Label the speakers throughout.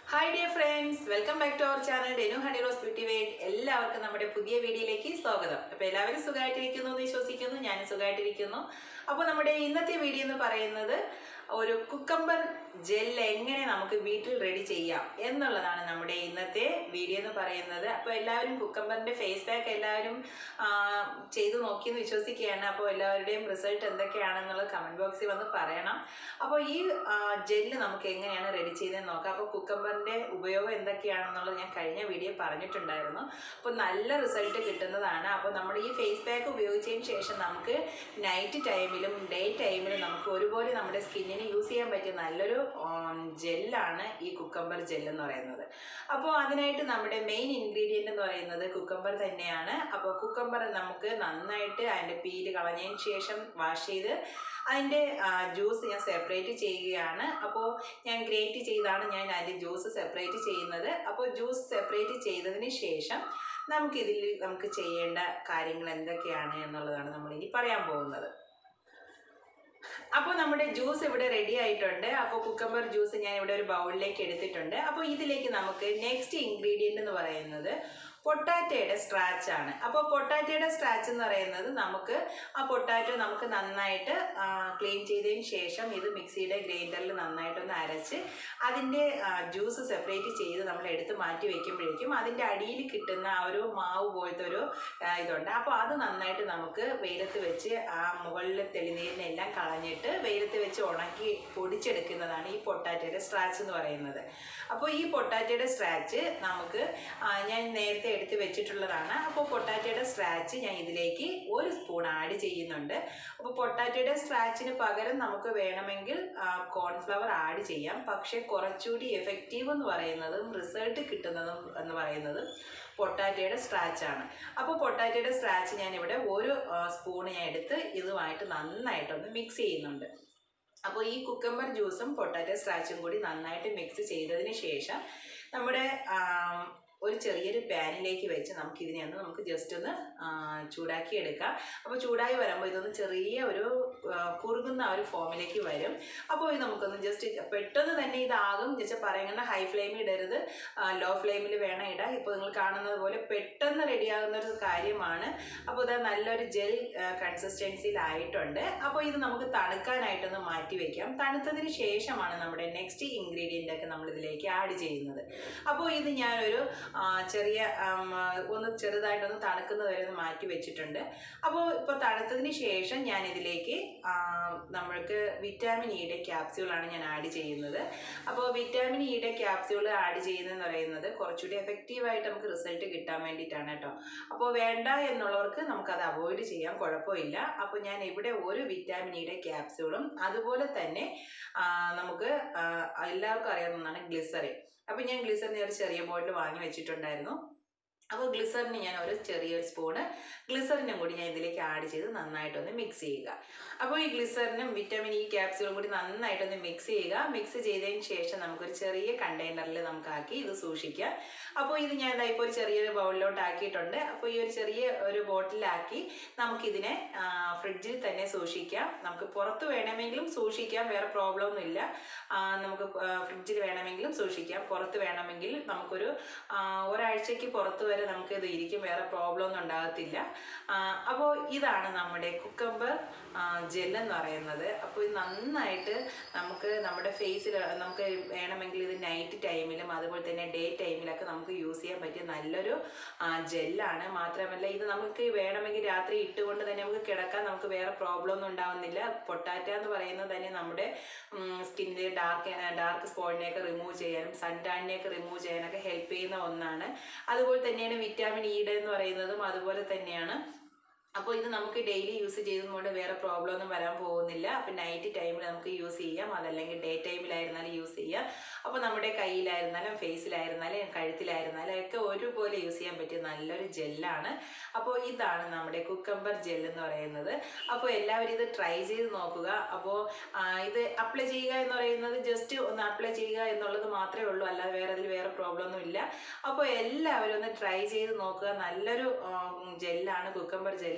Speaker 1: hi dear friends welcome back to our channel ഡെനു Honey Rose beauty word എല്ലാവർക്കും നമ്മുടെ പുതിയ വീഡിയോയിലേക്ക് സ്വാഗതം അപ്പോൾ എല്ലാവരും സുഖമായിട്ടിരിക്കുന്നു എന്ന് വിശ്വസിക്കുന്നു ഞാൻ സുഖമായിട്ടിരിക്കുന്നു അപ്പോൾ നമ്മുടെ ഇന്നത്തെ വീഡിയോ എന്ന് പറയുന്നത് ഒരു കുക്കമ്പർ ജെൽ എങ്ങനെ നമുക്ക് വീട്ടിൽ റെഡി ചെയ്യാം എന്നുള്ളതാണ് നമ്മുടെ ഇന്നത്തെ വീഡിയോ എന്ന് പറയുന്നത് അപ്പോൾ എല്ലാവരും കുക്കമ്പറിൻ്റെ ഫേസ് പാക്ക് എല്ലാവരും ആ, ചെയ്ത് നോക്കിയെന്ന് വിശ്വസിക്കുകയാണ് അപ്പോൾ എല്ലാവരുടെയും റിസൾട്ട് എന്തൊക്കെയാണെന്നുള്ളത് കമൻറ്റ് ബോക്സിൽ വന്ന് പറയണം അപ്പോൾ ഈ ജെല്ല് നമുക്ക് എങ്ങനെയാണ് റെഡി ചെയ്തതെന്ന് നോക്കാം അപ്പോൾ കുക്കമ്പറിൻ്റെ ഉപയോഗം എന്തൊക്കെയാണെന്നുള്ളത് ഞാൻ കഴിഞ്ഞ വീഡിയോ പറഞ്ഞിട്ടുണ്ടായിരുന്നു അപ്പോൾ നല്ല റിസൾട്ട് കിട്ടുന്നതാണ് അപ്പോൾ നമ്മൾ ഈ ഫേസ് പാക്ക് ഉപയോഗിച്ചതിന് ശേഷം നമുക്ക് നൈറ്റ് ടൈമിലും ഡേ ടൈമിലും നമുക്ക് ഒരുപോലെ നമ്മുടെ സ്കിന്നിന് യൂസ് ചെയ്യാൻ പറ്റിയ നല്ലൊരു ജെല്ലാണ് ഈ കുക്കമ്പർ ജെൽ എന്ന് പറയുന്നത് അപ്പോൾ അതിനായിട്ട് നമ്മുടെ മെയിൻ ഇൻഗ്രീഡിയൻ്റ് എന്ന് പറയുന്നത് കുക്കമ്പർ തന്നെയാണ് അപ്പോൾ കുക്കമ്പർ നമുക്ക് നന്നായിട്ട് അതിൻ്റെ പീല് കളഞ്ഞതിന് ശേഷം വാഷ് ചെയ്ത് അതിൻ്റെ ജ്യൂസ് ഞാൻ സെപ്പറേറ്റ് ചെയ്യുകയാണ് അപ്പോൾ ഞാൻ ഗ്രേറ്റ് ചെയ്താണ് ഞാൻ അതിൻ്റെ ജ്യൂസ് സെപ്പറേറ്റ് ചെയ്യുന്നത് അപ്പോൾ ജ്യൂസ് സെപ്പറേറ്റ് ചെയ്തതിന് ശേഷം നമുക്കിതിൽ നമുക്ക് ചെയ്യേണ്ട കാര്യങ്ങൾ എന്തൊക്കെയാണ് എന്നുള്ളതാണ് നമ്മൾ ഇനി പറയാൻ പോകുന്നത് അപ്പോൾ നമ്മുടെ ജ്യൂസ് ഇവിടെ റെഡി ആയിട്ടുണ്ട് അപ്പോൾ കുക്കമ്പർ ജ്യൂസ് ഞാൻ ഇവിടെ ഒരു ബൗളിലേക്ക് എടുത്തിട്ടുണ്ട് അപ്പോൾ ഇതിലേക്ക് നമുക്ക് നെക്സ്റ്റ് ഇൻഗ്രീഡിയൻ്റ് എന്ന് പറയുന്നത് പൊട്ടാറ്റയുടെ സ്ക്രാച്ച് ആണ് അപ്പോൾ പൊട്ടാറ്റയുടെ സ്ക്രാച്ച് എന്ന് പറയുന്നത് നമുക്ക് ആ പൊട്ടാറ്റോ നമുക്ക് നന്നായിട്ട് ക്ലീൻ ചെയ്തതിന് ശേഷം ഇത് മിക്സിയുടെ ഗ്രൈൻഡറിൽ നന്നായിട്ടൊന്ന് അരച്ച് അതിൻ്റെ ജ്യൂസ് സെപ്പറേറ്റ് ചെയ്ത് നമ്മൾ എടുത്ത് മാറ്റി വെക്കുമ്പോഴേക്കും അതിൻ്റെ അടിയിൽ കിട്ടുന്ന ആ ഒരു മാവ് പോലത്തെ ഒരു ആ, ഇതുണ്ട് അപ്പോൾ അത് നന്നായിട്ട് നമുക്ക് വെയിലത്ത് വെച്ച് ആ മുകളിൽ തെളിനീരിനെല്ലാം കളഞ്ഞിട്ട് വെയിലത്ത് വെച്ച് ഉണക്കി പൊടിച്ചെടുക്കുന്നതാണ് ഈ പൊട്ടാറ്റയുടെ സ്ട്രാച്ച് എന്ന് പറയുന്നത് അപ്പോൾ ഈ പൊട്ടാറ്റയുടെ സ്ട്രാച്ച് നമുക്ക് ആ, ഞാൻ നേരത്തെ എടുത്ത് വെച്ചിട്ടുള്ളതാണ് അപ്പോൾ പൊട്ടാറ്റയുടെ സ്ട്രാച്ച് ഞാൻ ഇതിലേക്ക് ഒരു സ്പൂൺ ആഡ് ചെയ്യുന്നുണ്ട് അപ്പോൾ പൊട്ടാറ്റയുടെ സ്ട്രാച്ചിന് പകരം നമുക്ക് വേണമെങ്കിൽ കോൺഫ്ലവർ ആഡ് ചെയ്യാം പക്ഷേ കുറച്ചുകൂടി എഫക്റ്റീവ് എന്ന് പറയുന്നതും റിസൾട്ട് കിട്ടുന്നതും എന്ന് പറയുന്നത് പൊട്ടാറ്റയുടെ സ്ട്രാച്ചാണ് അപ്പോൾ പൊട്ടാറ്റയുടെ സ്ട്രാച്ച് ഞാൻ ഇവിടെ ഒരു സ്പൂൺ ഞാൻ എടുത്ത് ഇതുമായിട്ട് നന്നായിട്ടൊന്ന് മിക്സ് ചെയ്യുന്നുണ്ട് അപ്പോൾ ഈ കുക്കമ്പർ ജ്യൂസും പൊട്ടാറ്റോ സ്ട്രാച്ചും കൂടി നന്നായിട്ട് മിക്സ് ചെയ്തതിന് ശേഷം നമ്മുടെ ആം, ഒരു ചെറിയൊരു പാനിലേക്ക് വെച്ച് നമുക്ക് ഇതിനെ ഒന്ന് നമുക്ക് ജസ്റ്റ് ഒന്ന് ആ, ചൂടാക്കി എടുക്കാം അപ്പോൾ ചൂടായി വരുമ്പോൾ ഇതൊന്ന് ചെറിയ ഒരു ആ, കുറുകുന്ന ആ ഒരു ഫോമിലേക്ക് വരും അപ്പോൾ ഇത് നമുക്കൊന്ന് ജസ്റ്റ് പെട്ടെന്ന് തന്നെ ഇതാകും ജസ്റ്റ് പറയുന്നത് ഹൈ ഫ്ലെയിമിൽ ഇടരുത് ലോ ഫ്ലെയിമിൽ വേണം ഇടാം ഇപ്പോൾ നിങ്ങൾ കാണുന്നത് പോലെ പെട്ടെന്ന് റെഡിയാകുന്ന ഒരു കാര്യമാണ് അപ്പോൾ ഇത് നല്ലൊരു ജെൽ കൺസിസ്റ്റൻസിയിലായിട്ടുണ്ട് അപ്പോൾ ഇത് നമുക്ക് തണുക്കാനായിട്ടൊന്ന് മാറ്റി വെക്കാം തണുത്തതിന് ശേഷമാണ് നമ്മുടെ നെക്സ്റ്റ് ഇൻഗ്രീഡിയൻ്റ് ഒക്കെ നമ്മൾ ഇതിലേക്ക് ആഡ് ചെയ്യുന്നത് അപ്പോൾ ഇത് ഞാനൊരു ആ, ചെറിയ ആം, ഒന്ന് ചെറുതായിട്ടൊന്ന് തണുക്കുന്നത് വരെ ഒന്ന് മാറ്റി വെച്ചിട്ടുണ്ട് അപ്പോൾ ഇപ്പോൾ തണുത്തതിന് ശേഷം ഞാൻ ഇതിലേക്ക് ആ, നമ്മൾക്ക് വിറ്റാമിൻ ഇയുടെ ക്യാപ്സ്യൂളാണ് ഞാൻ ആഡ് ചെയ്യുന്നത് അപ്പോൾ വിറ്റാമിൻ ഇയുടെ ക്യാപ്സ്യൂൾ ആഡ് ചെയ്യുന്നതെന്ന് പറയുന്നത് കുറച്ചുകൂടി എഫക്റ്റീവായിട്ട് നമുക്ക് റിസൾട്ട് കിട്ടാൻ വേണ്ടിയിട്ടാണ് കേട്ടോ അപ്പോൾ വേണ്ട എന്നുള്ളവർക്ക് നമുക്കത് അവോയ്ഡ് ചെയ്യാം കുഴപ്പമില്ല അപ്പോൾ ഞാൻ ഇവിടെ ഒരു വിറ്റാമിൻ ഇയുടെ ക്യാപ്സ്യൂളും അതുപോലെ തന്നെ ആ, നമുക്ക് ആ, എല്ലാവർക്കും അറിയാവുന്നതാണ് ഗ്ലിസറിൻ അപ്പോൾ ഞാൻ ഗ്ലിസറിന് ഒരു ചെറിയ ബോട്ടിൽ വാങ്ങി വെച്ചിട്ടുണ്ടായിരുന്നു അപ്പോൾ ഗ്ലിസറിന് ഞാൻ ഒരു ചെറിയൊരു സ്പൂണ് ഗ്ലിസറിനും കൂടി ഞാൻ ഇതിലേക്ക് ആഡ് ചെയ്ത് നന്നായിട്ടൊന്ന് മിക്സ് ചെയ്യുക അപ്പോൾ ഈ ഗ്ലിസറിനും വിറ്റാമിൻ ഇ ക്യാപ്സ്യൂളും കൂടി നന്നായിട്ടൊന്ന് മിക്സ് ചെയ്യുക മിക്സ് ചെയ്തതിന് ശേഷം നമുക്കൊരു ചെറിയ കണ്ടെയ്നറിൽ നമുക്കാക്കി ഇത് സൂക്ഷിക്കാം അപ്പോൾ ഇത് ഞാൻ ദാ ഇപ്പോൾ ഒരു ചെറിയൊരു ബൗളിലോട്ട് ആക്കിയിട്ടുണ്ട് അപ്പോൾ ഈ ഒരു ചെറിയ ഒരു ബോട്ടിലാക്കി നമുക്കിതിനെ ആ, ഫ്രിഡ്ജിൽ തന്നെ സൂക്ഷിക്കാം നമുക്ക് പുറത്ത് വേണമെങ്കിലും സൂക്ഷിക്കാം വേറെ പ്രോബ്ലം ഒന്നുമില്ല ആ, നമുക്ക് ആ, ഫ്രിഡ്ജിൽ വേണമെങ്കിലും സൂക്ഷിക്കാം പുറത്ത് വേണമെങ്കിൽ നമുക്കൊരു ആ, ഒരാഴ്ചയ്ക്ക് പുറത്ത് വരെ നമുക്ക് ഇത് ഇരിക്കും വേറെ പ്രോബ്ലം ഒന്നും ഉണ്ടാകത്തില്ല ആ, അപ്പോൾ ഇതാണ് നമ്മുടെ കുക്കമ്പർ ജെല്ലെന്ന് പറയുന്നത് അപ്പോൾ ഇത് നന്നായിട്ട് നമുക്ക് നമ്മുടെ ഫേസിൽ നമുക്ക് വേണമെങ്കിൽ ഇത് നൈറ്റ് ടൈമിലും അതുപോലെ തന്നെ ഡേ ടൈമിലൊക്കെ നമുക്ക് യൂസ് ചെയ്യാൻ പറ്റിയ നല്ലൊരു ജെല്ലാണ് മാത്രമല്ല ഇത് നമുക്ക് വേണമെങ്കിൽ രാത്രി ഇട്ടുകൊണ്ട് തന്നെ നമുക്ക് കിടക്കാൻ നമുക്ക് വേറെ പ്രോബ്ലം ഒന്നും ഉണ്ടാവുന്നില്ല പൊട്ടാറ്റ എന്ന് പറയുന്നത് തന്നെ നമ്മുടെ സ്കിന്നിലെ ഡാർക്ക് ഡാർക്ക് സ്പോട്ടിനെയൊക്കെ റിമൂവ് ചെയ്യാനും സൺ ടാനിനെയൊക്കെ റിമൂവ് ചെയ്യാനൊക്കെ ഹെൽപ്പ് ചെയ്യുന്ന ഒന്നാണ് അതുപോലെ തന്നെയാണ് വിറ്റാമിൻ ഇയുടെ എന്ന് പറയുന്നതും അതുപോലെ തന്നെയാണ് അപ്പോൾ ഇത് നമുക്ക് ഡെയിലി യൂസ് ചെയ്തുകൊണ്ട് വേറെ പ്രോബ്ലം ഒന്നും വരാൻ പോകുന്നില്ല അപ്പോൾ നൈറ്റ് ടൈമിൽ നമുക്ക് യൂസ് ചെയ്യാം അതല്ലെങ്കിൽ ഡേ ടൈമിലായിരുന്നാലും യൂസ് ചെയ്യാം അപ്പോൾ നമ്മുടെ കയ്യിലായിരുന്നാലും ഫേസിലായിരുന്നാലും കഴുത്തിലായിരുന്നാലും ഒക്കെ ഒരുപോലെ യൂസ് ചെയ്യാൻ പറ്റിയ നല്ലൊരു ജെല്ലാണ് അപ്പോൾ ഇതാണ് നമ്മുടെ കുക്കമ്പർ ജെൽ എന്ന് പറയുന്നത് അപ്പോൾ എല്ലാവരും ഇത് ട്രൈ ചെയ്ത് നോക്കുക അപ്പോൾ ആ, ഇത് അപ്ലൈ ചെയ്യുക എന്ന് പറയുന്നത് ജസ്റ്റ് ഒന്ന് അപ്ലൈ ചെയ്യുക എന്നുള്ളത് മാത്രമേ ഉള്ളൂ അല്ലാതെ വേറെ അതിൽ വേറെ പ്രോബ്ലം ഒന്നും ഇല്ല അപ്പോൾ എല്ലാവരും ഒന്ന് ട്രൈ ചെയ്ത് നോക്കുക നല്ലൊരു ജെല്ലാണ് കുക്കമ്പർ ജെല്ല്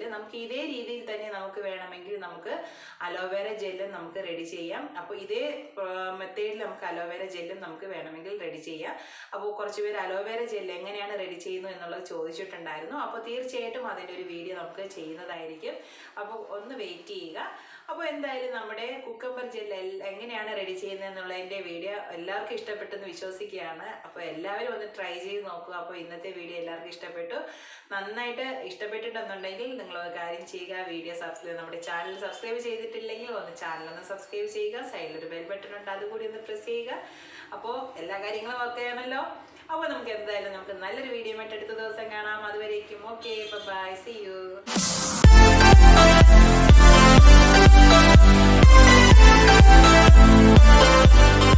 Speaker 1: നമുക്ക് ഇതേ രീതിയിൽ തന്നെ നമുക്ക് വേണമെങ്കിൽ നമുക്ക് അലോവേര ജെല്ലും നമുക്ക് റെഡി ചെയ്യാം അപ്പോൾ ഇതേ മെത്തേഡിൽ നമുക്ക് അലോവേര ജെല്ലും നമുക്ക് വേണമെങ്കിൽ റെഡി ചെയ്യാം അപ്പോൾ കുറച്ച് പേര് അലോവേര ജെൽ എങ്ങനെയാണ് റെഡി ചെയ്യുന്നത് എന്നുള്ളത് ചോദിച്ചിട്ടുണ്ടായിരുന്നു അപ്പോൾ തീർച്ചയായിട്ടും അതിൻ്റെ ഒരു വീഡിയോ നമുക്ക് ചെയ്യുന്നതായിരിക്കും അപ്പോൾ ഒന്ന് വെയിറ്റ് ചെയ്യുക അപ്പോൾ എന്തായാലും നമ്മുടെ കുക്കമ്പർ ജെൽ എങ്ങനെയാണ് റെഡി ചെയ്യുന്നത് എന്നുള്ളതിൻ്റെ വീഡിയോ എല്ലാവർക്കും ഇഷ്ടപ്പെട്ടെന്ന് വിശ്വസിക്കുകയാണ് അപ്പോൾ എല്ലാവരും ഒന്ന് ട്രൈ ചെയ്ത് നോക്കുക അപ്പോൾ ഇന്നത്തെ വീഡിയോ എല്ലാവർക്കും ഇഷ്ടപ്പെട്ടു നന്നായിട്ട് ഇഷ്ടപ്പെട്ടിട്ടുണ്ടെന്നുണ്ടെങ്കിൽ നിങ്ങൾ ഒരു കാര്യം ചെയ്യുക വീഡിയോ സബ്സ്ക്രൈബ് നമ്മുടെ ചാനൽ സബ്സ്ക്രൈബ് ചെയ്തിട്ടില്ലെങ്കിൽ ഒന്ന് ചാനൽ ഒന്ന് സബ്സ്ക്രൈബ് ചെയ്യുക സൈഡിൽ ഒരു ബെൽ ബട്ടൺ ഉണ്ട് അതുകൂടി ഒന്ന് പ്രസ് ചെയ്യുക അപ്പോൾ എല്ലാ കാര്യങ്ങളും ഓക്കെ ആണല്ലോ അപ്പോൾ നമുക്ക് എന്തായാലും നമുക്ക് നല്ലൊരു വീഡിയോ ആയിട്ട് അടുത്ത ദിവസം കാണാം അതുവരേക്കും ഓക്കെ ബൈ സി യു